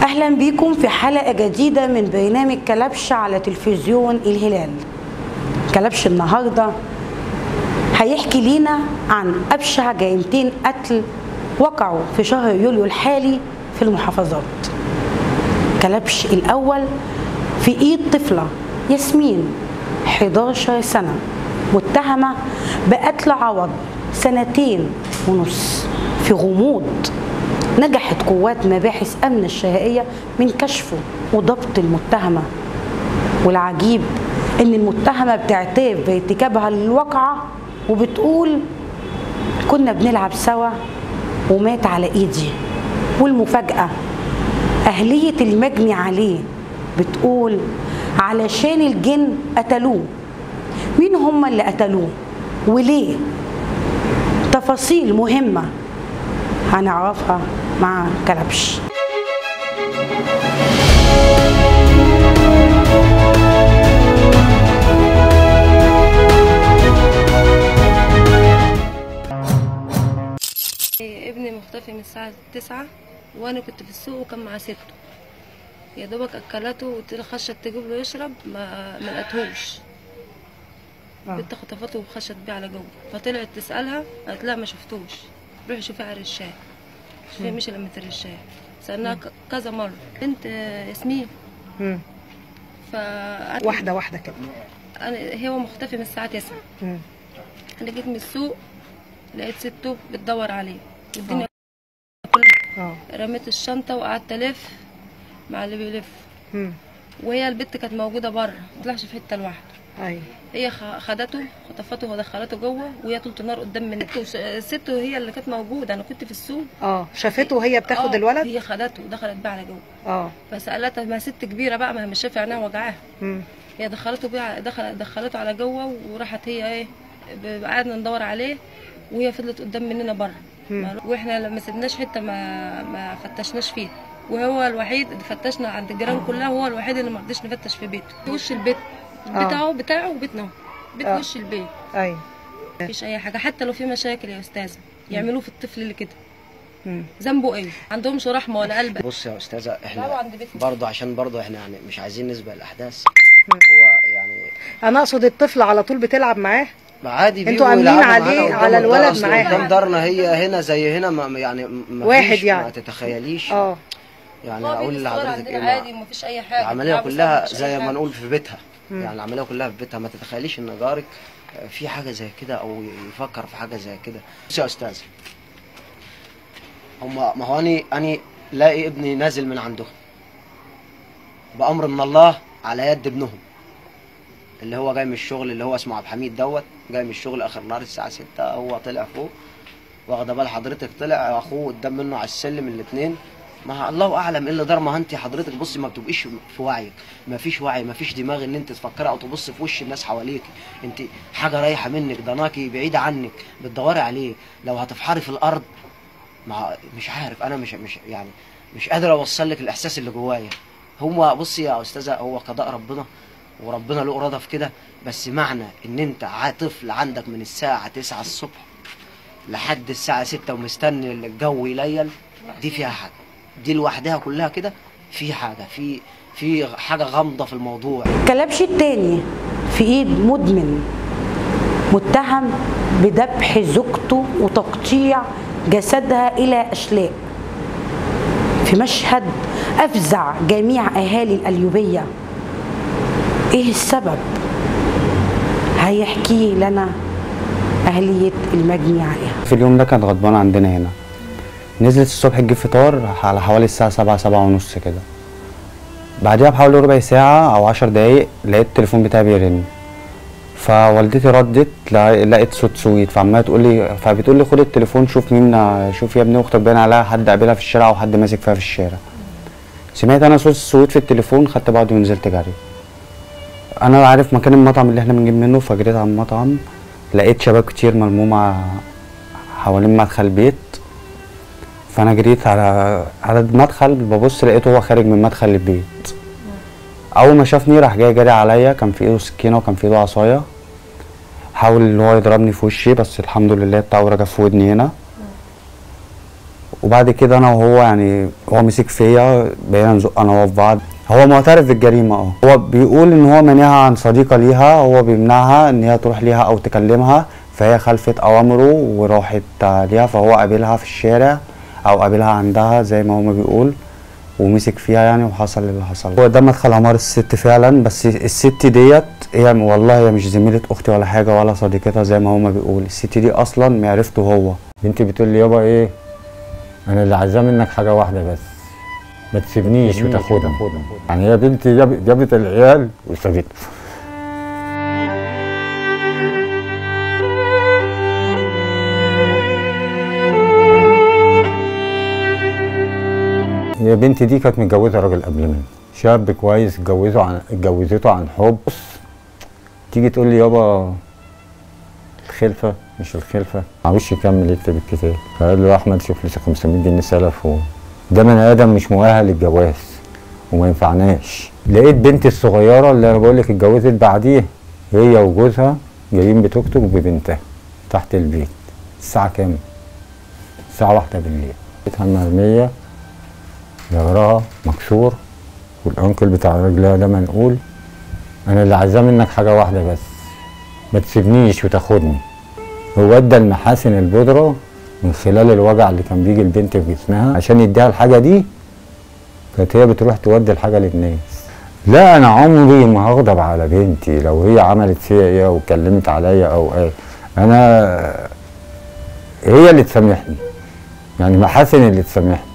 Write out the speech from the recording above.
اهلا بيكم في حلقه جديده من برنامج كلبش على تلفزيون الهلال كلبش النهارده هيحكي لينا عن ابشع جريمتين قتل وقعوا في شهر يوليو الحالي في المحافظات كلبش الاول في ايد طفله ياسمين 11 سنه متهمه بقتل عوض سنتين ونص في غموض نجحت قوات مباحث امن الشرقيه من كشفه وضبط المتهمه والعجيب ان المتهمه بتعترف بارتكابها للواقعه وبتقول كنا بنلعب سوا ومات على ايدي والمفاجاه اهليه المجني عليه بتقول علشان الجن قتلوه مين هم اللي قتلوه وليه تفاصيل مهمه هنعرفها مع كلبش ابني مختفي من الساعة تسعة وأنا كنت في السوق وكان معاه سته يا دوبك أكلته وقلت له خشت تجيب له يشرب ما ما لقيتهوش بنت خطفته وخشت بيه على جوه فطلعت تسألها قالت لا ما شفتوش روحي شوفي على الرشاية شوفي مشي لما الرشاية سألناها ك- كذا مرة بنت آه، ياسمين مم. ف واحدة واحدة كده أنا هو مختفي من الساعة تسعة مم. أنا جيت من السوق لقيت سته بتدور عليه والدنيا اه رميت الشنطة وقعدت ألف مع اللي بيلف مم. وهي البت كانت موجودة بره مطلعش في حتة لوحده ايوه هي خ- خدته خطفته ودخلته جوه وهي طولة النار قدام من الست هي اللي كانت موجودة أنا كنت في السوق اه شافته وهي بتاخد آه، الولد هي خدته ودخلت بيه على جوه اه فسألتها ما ست كبيرة بقى ما هي مش شايفة عينيها وجعاها مم. هي دخلته بيه دخل دخلته على جوه وراحت هي ايه ب- قعدنا ندور عليه وهي فضلت قدام مننا بره مم. واحنا لما سيبناش حته ما ما فتشناش فيها وهو الوحيد اللي فتشنا عند الجيران كلها هو الوحيد اللي ما رضيش نفتش في بيته في وش البيت البيت آه. اهو بتاعه وبيتنا اهو بيت آه. وش البيت ايوه مفيش اي حاجه حتى لو في مشاكل يا استاذه يعملوه في الطفل اللي كده مم. ذنبه ايه عندهمش رحمه ولا قلب بص يا استاذه طبعاً احنا دي بيتنا. برضه عشان برضه احنا يعني مش عايزين نسبق الاحداث هو يعني انا اقصد الطفل على طول بتلعب معاه عادي انتوا بيجوا عاملين يلعبوا عليه- معانا قدام على الدار، الولد أصل معاها. قدام دارنا هي هنا زي هنا ما يعني ما واحد فيش يعني. ما تتخيليش اه يعني هو اقول بيجي الصغير لحضرتك عندنا ايه عادي ما- ومفيش اي حاجه العمليه بيلعبوا سوا، كلها مفيش أي زي ما حاجة. نقول في بيتها مم. يعني العمليه كلها في بيتها ما تتخيليش ان جارك في حاجه زي كده او يفكر في حاجه زي كده بص يا استاذ هما ما هو اني اني لاقي ابني نازل من عندهم بامر من الله على يد ابنهم اللي هو جاي من الشغل اللي هو اسمه عبد الحميد دوت جاي من الشغل اخر نهار الساعه 6 هو طلع فوق واخده بال حضرتك طلع اخوه قدام منه على السلم الاثنين ما الله اعلم ايه اللي دار ما انت حضرتك بصي ما بتبقيش في وعيك ما فيش وعي ما فيش دماغ ان انت تفكري او تبص في وش الناس حواليك انت حاجه رايحه منك ضناكي بعيده عنك بتدوري عليه لو هتفحري في الارض مع مش عارف انا مش مش يعني مش قادر اوصل لك الاحساس اللي جوايا هو بصي يا استاذه هو قضاء ربنا وربنا له اراده في كده بس معنى ان انت ع- طفل عندك من الساعه 9 الصبح لحد الساعه 6 ومستني الجو يليل دي فيها حاجه دي لوحدها كلها كده في حاجه في في حاجه غامضه في الموضوع كلبش التاني في ايد مدمن متهم بذبح زوجته وتقطيع جسدها الى اشلاء في مشهد افزع جميع اهالي القليوبيه ايه السبب هيحكي لنا اهليه المجني عليها في اليوم ده كانت غضبانة عندنا هنا نزلت الصبح تجيب فطار على حوالي الساعة سبعة سبعة ونص كده بعدها بحوالي ربع ساعة أو عشر دقايق لقيت التليفون بتاعي بيرن فوالدتي ردت لا- لقيت صوت سويت فعمالة تقول لي فبتقول لي خد التليفون شوف مين شوف يا ابني اختك باين عليها حد قابلها في الشارع او حد ماسك فيها في الشارع سمعت انا صوت السويت في التليفون خدت بعضي ونزلت جري انا عارف مكان المطعم اللي احنا بنجيب منه فجريت على المطعم لقيت شباب كتير ملمومة حوالين مدخل بيت فانا جريت على على المدخل ببص لقيته هو خارج من مدخل البيت اول ما شافني راح جاي جري عليا كان في ايده سكينه وكان في ايده عصايه حاول ان هو يضربني في وشي بس الحمد لله بتاعه رجع في ودني هنا وبعد كده انا وهو يعني هو مسك فيا بقينا نزق انا وهو في بعض هو معترف بالجريمه اه هو بيقول ان هو مانعها عن صديقه ليها هو بيمنعها ان هي تروح ليها او تكلمها فهي خلفت اوامره وراحت آه، ليها فهو قابلها في الشارع او قابلها عندها زي ما هو ما بيقول ومسك فيها يعني وحصل اللي حصل هو ده مدخل عمار الست فعلا بس الست ديت هي والله هي مش زميلة اختي ولا حاجة ولا صديقتها زي ما هو ما بيقول الست دي اصلا معرفته هو بنتي بتقول لي يابا ايه انا اللي عايزاه منك حاجه واحده بس ما تسيبنيش وتاخدها يعني هي بنتي جاب- جابت العيال وسابتها هي بنتي دي كانت متجوزه راجل قبل مني شاب كويس اتجوزه عن اتجوزته عن حب بص، تيجي تقول لي يابا الخلفه مش الخلفه معرفش يكمل يكتب الكتاب فقال له احمد شوف لي 500 جنيه سلف و... ده بني ادم مش مؤهل للجواز وما ينفعناش لقيت بنتي الصغيره اللي انا بقول لك اتجوزت بعديه هي وجوزها جايين بتكتب ببنتها تحت البيت الساعه كام؟ الساعه واحدة بالليل بيتها مرميه ظهرها مكسور والانكل بتاع رجلها ده منقول انا اللي عايزاه منك حاجه واحده بس ما تسيبنيش وتاخدني هو ادى المحاسن البودرة من خلال الوجع اللي كان بيجي البنت في جسمها عشان يديها الحاجة دي كانت هي بتروح تودي الحاجة للناس لا انا عمري ما هغضب على بنتي لو هي عملت فيا ايه او اتكلمت عليا او ايه انا هي اللي تسامحني يعني محاسن اللي تسامحني